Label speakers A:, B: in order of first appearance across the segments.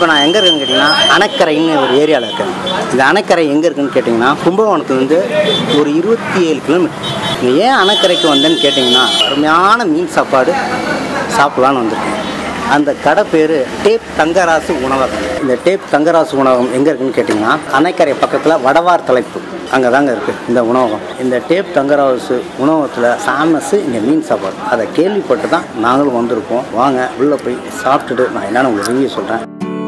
A: இப்போ நான் எங்கே இருக்கேன்னு கேட்டிங்கன்னா அணைக்கரைன்னு ஒரு ஏரியாவில் இருக்கேன் இந்த அணைக்கரை எங்கே இருக்குன்னு கேட்டிங்கன்னா கும்பகோணத்துலேருந்து ஒரு இருபத்தி ஏழு கிலோமீட்டர் இங்கே ஏன் அணைக்கரைக்கு வந்தேன்னு கேட்டிங்கன்னா அருமையான மீன் சாப்பாடு சாப்பிட்லான்னு வந்திருக்கேன் அந்த கடை பேர் டேப் தங்கராசு உணவகம் இந்த டேப் தங்கராசு உணவகம் எங்கே இருக்குன்னு கேட்டிங்கன்னா அணைக்கரை பக்கத்தில் வடவார் தலைப்பு அங்கே தாங்க இருக்குது இந்த உணவகம் இந்த டேப் தங்கராசு உணவகத்தில் ஃபேமஸ்ஸு இங்கே மீன் சாப்பாடு அதை கேள்விப்பட்டு தான் நாங்களும் வந்திருக்கோம் வாங்க உள்ளே போய் சாப்பிட்டுட்டு நான் என்னென்னு உங்களுக்கு ரிவ்யூ சொல்கிறேன்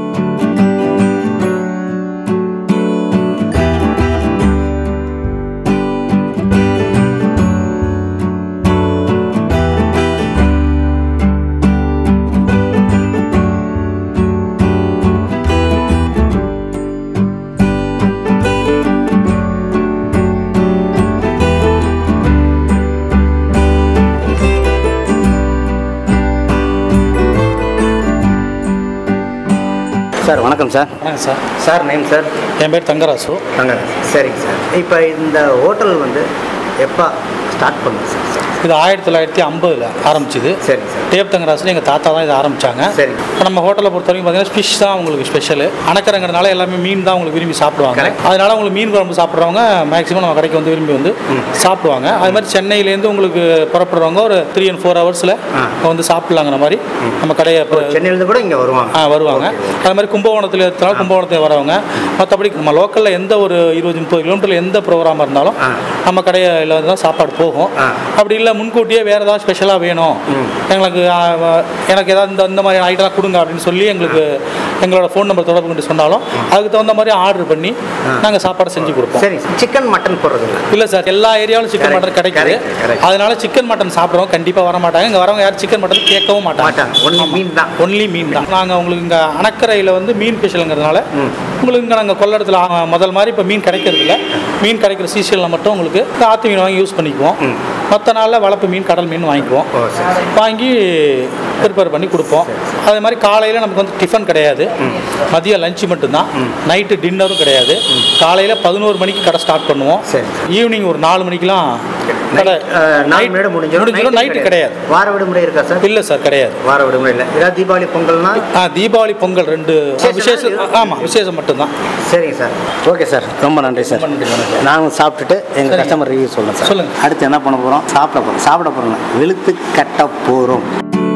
A: சார் வணக்கம் சார்
B: வணக்கம் சார்
A: சார் நேம் சார்
B: என் பேர் தங்கராசு
A: தங்க சரிங்க சார் இப்போ இந்த ஹோட்டல் வந்து எப்போ ஸ்டார்ட் பண்ணுங்க சார்
B: இது ஆயிரத்தி தொள்ளாயிரத்தி ஐம்பதில் ஆரம்பிச்சுது
A: சரிங்க சார்
B: டேப் தங்கராசில் எங்கள் தாத்தா தான் இதை ஆரம்பித்தாங்க
A: சரி.
B: இப்போ நம்ம ஹோட்டலை பொறுத்த வரைக்கும் பார்த்தீங்கன்னா ஃபிஷ் தான் உங்களுக்கு ஸ்பெஷல் அணக்கரங்கிறனால எல்லாமே மீன் தான் உங்களுக்கு விரும்பி சாப்பிடுவாங்க
A: Correct.
B: அதனால உங்களுக்கு மீன் குழம்பு சாப்பிட்றவங்க மேக்ஸிமம் நம்ம கடைக்கு வந்து விரும்பி வந்து சாப்பிடுவாங்க அது மாதிரி சென்னையிலேருந்து உங்களுக்கு புறப்படுறவங்க ஒரு த்ரீ அண்ட் ஃபோர் ஹவர்ஸில்
A: ஆ.
B: வந்து சாப்பிட்லாங்கிற மாதிரி நம்ம கடையை இப்போ
A: சென்னையிலேருந்து கூட இங்கே வருவாங்க
B: ஆ வருவாங்க அது மாதிரி கும்பகோணத்தில் இருக்கிறனால கும்பகோணத்தில் வரவங்க மற்றபடி நம்ம லோக்கலில் எந்த ஒரு இருபது முப்பது கிலோமீட்டரில் எந்த ப்ரோக்ராம் இருந்தாலும்
A: ஆ.
B: நம்ம கடையில் தான் சாப்பாடு போகும்
A: ஆ.
B: அப்படி இல்லை முன்கூட்டியே வேறு ஏதாவது ஸ்பெஷலாக வேணும் எங்களுக்கு ஆ, வ- எனக்கு ஏதாவது இந்த இந்த மாதிரி ஐட்டம்லாம் கொடுங்க அப்படின்னு சொல்லி எங்களுக்கு எங்களோட ஃபோன் நம்பர் தொடர்பு கொண்டு சொன்னாலும் அதுக்கு தகுந்த மாதிரி ஆர்டர் பண்ணி நாங்கள் சாப்பாடு செஞ்சு கொடுப்போம்
A: சரி சிக்கன் மட்டன் போடுறது இல்லை
B: இல்லை சார் எல்லா ஏரியாவிலும் சிக்கன்
A: Correct,
B: மட்டன் கிடைக்குது
A: correct, correct.
B: அதனால சிக்கன் மட்டன் சாப்பிட்றவங்க கண்டிப்பாக வர மாட்டாங்க இங்கே வரவங்க யாரும் சிக்கன் மட்டன் கேட்கவும் மாட்டாங்க
A: மாட்டாங்க ஒன்லி மீன் தான்
B: ஒன்லி மீன் தான் நாங்கள் உங்களுக்கு இங்கே அணக்கரையில் வந்து மீன் ஸ்பெஷலுங்கிறதுனால உங்களுக்கு இங்கே நாங்கள் கொள்ளடத்தில் ஆ, முதல் மாதிரி இப்போ மீன் கிடைக்கிறது இல்ல மீன் கிடைக்கிற சீசனில் மட்டும் உங்களுக்கு இந்த ஆற்று மீன் வாங்கி யூஸ் பண்ணிக்குவோம் மற்ற நாளில் வளர்ப்பு மீன் கடல் மீன் வாங்கிக்குவோம்
A: ஓ சரி
B: வாங்கி ப்ரிப்பேர் பண்ணி கொடுப்போம் அதே மாதிரி காலையில் நமக்கு வந்து டிஃபன் கிடையாது மதியம் லஞ்சு மட்டும்தான் நைட்டு டின்னரும் கிடையாது காலையில் பதினோரு மணிக்கு கடை ஸ்டார்ட் பண்ணுவோம்
A: சரி.
B: ஈவினிங் ஒரு நாலு மணிக்கெலாம் கடை
A: நாலு மணி முடிஞ்சிடும்
B: முடிஞ்சிடும் நைட்டு கிடையாது
A: வார விடுமுறை இருக்கா சார்
B: இல்லை சார் கிடையாது
A: வார விடுமுறை இல்லை ஏதாவது தீபாவளி பொங்கல்னா
B: ஆ தீபாவளி பொங்கல் ரெண்டு
A: விசேஷம்
B: விசேஷம்
A: தான்
B: ஆமாம் விசேஷம் மட்டும்தான்
A: சரிங்க சார் ஓகே சார் ரொம்ப நன்றி சார்
B: ரொம்ப நன்றி, வணக்கம்.
A: நாங்கள் சாப்பிட்டுட்டு எங்கள்
B: சரிங்க.
A: கஸ்டமர் ரிவ்யூ சொல்லுங்கள் சார்
B: சொல்லுங்க.
A: அடுத்து என்ன பண்ண போகிறோம் சாப்பிட போகிறோம் சாப்பிட போகிறோம் வெளுத்து கட்ட போகிறோம்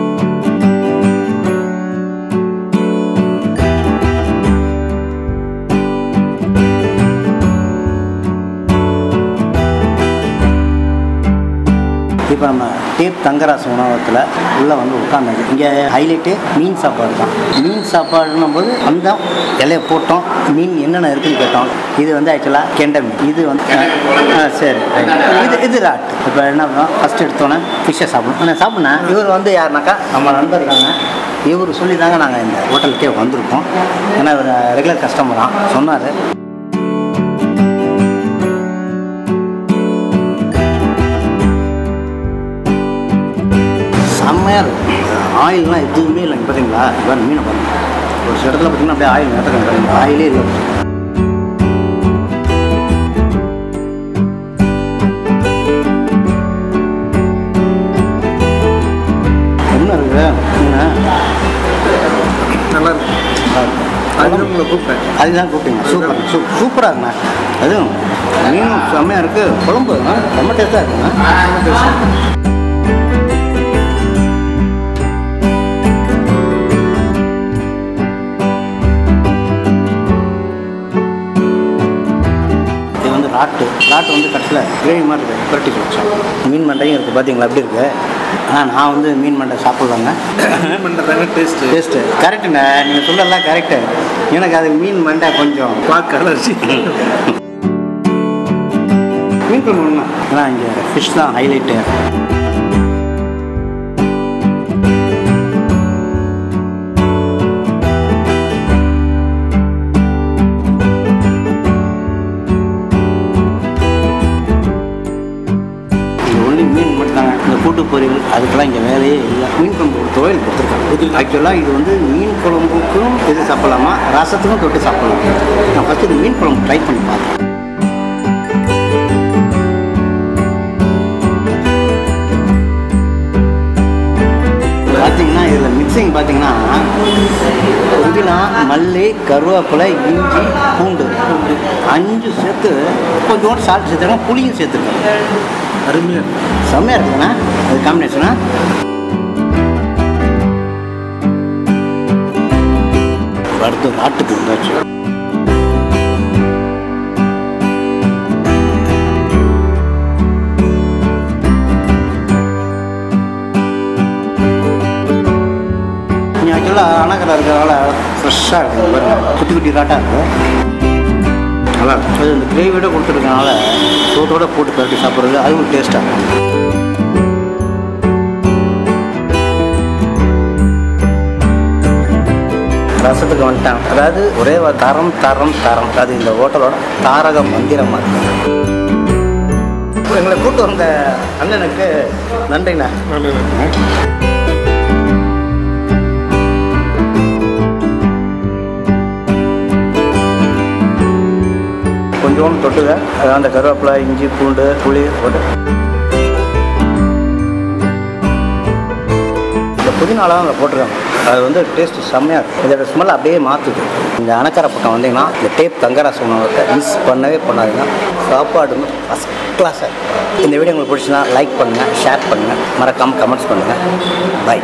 A: இப்போ நம்ம டேப் தங்கராசு உணவகத்தில் உள்ளே வந்து உட்காந்தாங்க இங்கே ஹைலைட்டு மீன் சாப்பாடு தான் மீன் சாப்பாடுன்னும் போது அந்த இலையை போட்டோம் மீன் என்னென்ன இருக்குன்னு கேட்டோம் இது வந்து ஆக்சுவலாக கெண்டை மீன் இது வந்து ஆ, சரி right. இது இது ராட் இப்போ என்ன பண்ணோம் ஃபஸ்ட் எடுத்தோன்னே ஃபிஷ்ஷை சாப்பிடணும் நான் சாப்பிட்னேன் இவர் வந்து யாருனாக்கா நம்ம நண்பர் இருக்காங்க இவர் சொல்லி தாங்க நாங்கள் இந்த ஹோட்டலுக்கே வந்திருக்கோம் ஏன்னா இவர் ரெகுலர் கஸ்டமராக சொன்னார் செம்மையாக இருக்கும் ஆயில்லாம் எதுவுமே இல்லைங்க பார்த்தீங்களா இவர் மீனை பாருங்க ஒரு சில இடத்துல பார்த்தீங்கன்னா அப்படியே ஆயில் நேரத்துக்கு ஆயிலே இல்லை என்ன இருக்கு மீன் நல்லா இருக்கு அதுதான் உங்களை கூப்பிட்டேன் அதுதான் கூப்பிட்டீங்க சூப்பர் சூப் சூப்பராக இருக்குண்ணா அதுவும் மீனும் செம்மையாக இருக்குது குழம்பு ஆ, செம்ம டேஸ்ட்டாக இருக்குண்ணா இது வந்து ராட்டு ராட்டு வந்து கட்டில் கிரேவி மாதிரி இருக்குது புரட்டி வச்சோம் மீன் மண்டையும் இருக்குது பார்த்தீங்களா எப்படி இருக்குது ஆனால் நான் வந்து மீன் மண்டை சாப்பிட்லாங்க
C: பண்ணுறதாங்க டேஸ்ட்டு
A: டேஸ்ட்டு கரெக்டுங்க நீங்கள் சொல்லலாம் கரெக்டு எனக்கு அது மீன் மண்டை கொஞ்சம்
C: பார்க்க அலர்ஜி
A: மீன் குழம்பு உண்மை ஏன்னா இங்கே ஃபிஷ் தான் ஹைலைட்டு இது ஒன்லி மீன் மட்டும்தாங்க இந்த கூட்டு பொரியல் அதுக்கெல்லாம் இங்கே வேலையே இல்லை மீன் குழம்பு ஒரு துவையல் கொடுத்துருக்காங்க ஆக்சுவலாக இது வந்து மீன் குழம்புக்கும் இது சாப்பிடலாமா ரசத்துக்கும் தொட்டு சாப்பிடலாம் நான் ஃபஸ்ட்டு இது மீன் குழம்பு ட்ரை பண்ணி பார்த்தேன் பார்த்தீங்கன்னா இதில் மிக்ஸ் ட்ரெஸ்ஸிங் பார்த்தீங்கன்னா புதினா மல்லி கருவேப்பிலை இஞ்சி பூண்டு அஞ்சு சேர்த்து கொஞ்சோண்டு சால்ட் சேர்த்துருக்கேன் புளியும் சேர்த்துருக்கேன்
C: அருமையாக இருக்கு
A: செம்மையாக இருக்குதுண்ணா அது காம்பினேஷனா அடுத்து நாட்டுக்கு வந்தாச்சு நீங்கள் ஆக்சுவலாக அணக்கரை இருக்கிறதால ஃப்ரெஷ்ஷாக இருக்குது பாருங்க குட்டி குட்டி காட்டாக இருக்குது நல்லா இருக்கு. அது இந்த கிரேவியோட கொடுத்துருக்கனால சோத்தோட போட்டு பரட்டி சாப்பிட்றது அது ஒரு டேஸ்ட்டாக இருக்கும் ரசத்துக்கு வந்துட்டான் அதாவது ஒரே வ- தரம் தரம் தரம் அது இந்த ஹோட்டலோட தாரக மந்திரமாக இருக்கு எங்களை கூட்டு வந்த அண்ணனுக்கு நன்றிண்ணா கொஞ்சோண்டு தொட்டுக்க அது அந்த கருவேப்பிலை இஞ்சி பூண்டு புளி போட்டு இந்த புதினாலாம் அதில் போட்டிருக்காங்க அது வந்து டேஸ்ட் செம்மையாக இருக்கும் இதோட ஸ்மெல் அப்படியே மாற்றுது இந்த அணக்கரை பக்கம் வந்தீங்கன்னா இந்த டேப் தங்கராசு உணவத்தை மிஸ் பண்ணவே பண்ணாதீங்க சாப்பாடு வந்து ஃபஸ்ட் கிளாஸாக இந்த வீடியோ உங்களுக்கு பிடிச்சினா லைக் பண்ணுங்கள் ஷேர் பண்ணுங்கள் மறக்காமல் கமெண்ட்ஸ் பண்ணுங்கள் பை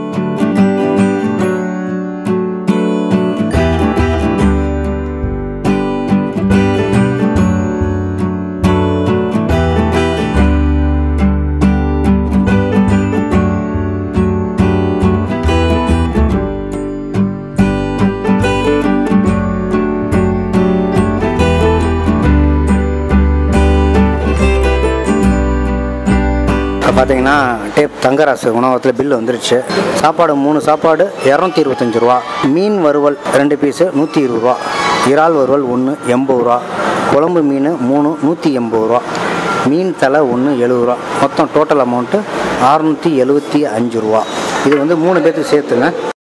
A: இப்போ பார்த்தீங்கன்னா டேப் தங்கராசு உணவகத்தில் பில் வந்துருச்சு சாப்பாடு மூணு சாப்பாடு இரநூத்தி இருபத்தஞ்சி ரூபா மீன் வறுவல் ரெண்டு பீஸு நூற்றி இருபது ரூபா இறால் வறுவல் ஒன்று எண்பது ரூபா குழம்பு மீன் மூணு நூற்றி எண்பது ரூபா மீன் தலை ஒன்று எழுபது ரூபா மொத்தம் டோட்டல் அமௌண்ட்டு அறுநூற்றி எழுபத்தி அஞ்சு ரூபா இது வந்து மூணு பேர்த்துக்கு சேர்த்துங்க